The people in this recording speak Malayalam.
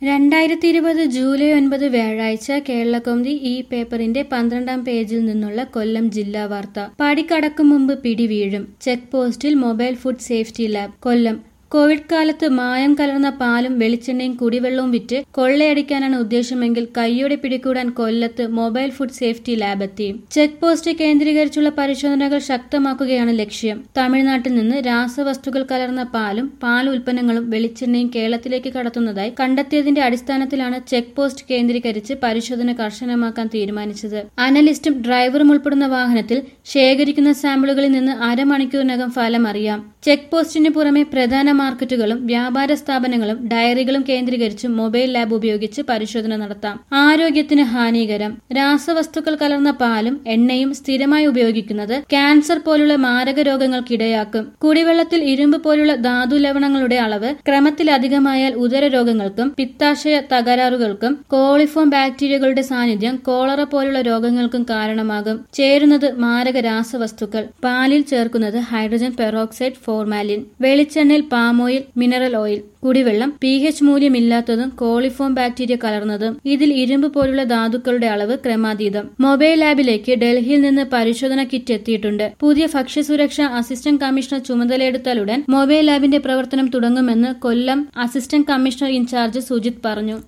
രണ്ടായിരത്തി ഇരുപത് ജൂലൈ ഒൻപത് വ്യാഴാഴ്ച കേരളകൗമുദി ഈ പേപ്പറിന്റെ പന്ത്രണ്ടാം പേജിൽ നിന്നുള്ള കൊല്ലം ജില്ലാ വാർത്ത പടിക്കടക്കും മുമ്പ് പിടിവീഴും ചെക്ക് പോസ്റ്റിൽ mobile food safety lab Kollam covid കാലത്ത് മായം കലർന്ന പാലും വെളിച്ചെണ്ണയും കുടിവെള്ളവും വിറ്റ് കൊള്ളയടിക്കാനാണ് ഉദ്ദേശമെങ്കിൽ കൈയോടെ പിടികൂടാൻ കൊല്ലത്ത് മൊബൈൽ ഫുഡ് സേഫ്റ്റി ലാബ് എത്തി ചെക്ക് പോസ്റ്റ് കേന്ദ്രീകരിച്ചുള്ള പരിശോധനകൾ ശക്തമാക്കുകയാണ് ലക്ഷ്യം തമിഴ്നാട്ടിൽ നിന്ന് രാസവസ്തുക്കൾ കലർന്ന പാലും പാൽ ഉൽപ്പന്നങ്ങളും വെളിച്ചെണ്ണയും കേരളത്തിലേക്ക് കടത്തുന്നതായി കണ്ടെത്തിയതിന്റെ അടിസ്ഥാനത്തിലാണ് ചെക്ക് പോസ്റ്റ് കേന്ദ്രീകരിച്ച് പരിശോധന കർശനമാക്കാൻ തീരുമാനിച്ചത് അനലിസ്റ്റും ഡ്രൈവറും ഉൾപ്പെടുന്ന വാഹനത്തിൽ ശേഖരിക്കുന്ന സാമ്പിളുകളിൽ നിന്ന് അരമണിക്കൂറിനകം ഫലം അറിയാം ചെക്ക് പോസ്റ്റിന് പുറമെ പ്രധാന മാർക്കറ്റുകളും വ്യാപാര സ്ഥാപനങ്ങളും ഡയറികളും കേന്ദ്രീകരിച്ച് മൊബൈൽ ലാബ് ഉപയോഗിച്ച് പരിശോധന നടത്താം ആരോഗ്യത്തിന് ഹാനികരം രാസവസ്തുക്കൾ കലർന്ന പാലും എണ്ണയും സ്ഥിരമായി ഉപയോഗിക്കുന്നത് ക്യാൻസർ പോലുള്ള മാരക രോഗങ്ങൾക്കിടയാക്കും കുടിവെള്ളത്തിൽ ഇരുമ്പ് പോലുള്ള ധാതു ലവണങ്ങളുടെ അളവ് ക്രമത്തിലധികമായാൽ ഉദര രോഗങ്ങൾക്കും പിത്താശയ തകരാറുകൾക്കും കോളിഫോം ബാക്ടീരിയകളുടെ സാന്നിധ്യം കോളറ പോലുള്ള രോഗങ്ങൾക്കും കാരണമാകും ചേരുന്നത് മാരക രാസവസ്തുക്കൾ പാലിൽ ചേർക്കുന്നത് ഹൈഡ്രജൻ പെറോക്സൈഡ് ഫോർമാലിൻ വെളിച്ചെണ്ണയിൽ പാം ഓയിൽ മിനറൽ ഓയിൽ കുടിവെള്ളം പി എച്ച് മൂല്യമില്ലാത്തതും കോളിഫോം ബാക്ടീരിയ കലർന്നതും ഇതിൽ ഇരുമ്പ് പോലുള്ള ധാതുക്കളുടെ അളവ് ക്രമാതീതം മൊബൈൽ ലാബിലേക്ക് ഡൽഹിയിൽ നിന്ന് പരിശോധന കിറ്റ് എത്തിയിട്ടുണ്ട് പുതിയ ഭക്ഷ്യസുരക്ഷാ അസിസ്റ്റന്റ് കമ്മീഷണർ ചുമതലയെടുത്താലുടൻ മൊബൈൽ ലാബിന്റെ പ്രവർത്തനം തുടങ്ങുമെന്ന് Kollam assistant commissioner in charge Sujith പറഞ്ഞു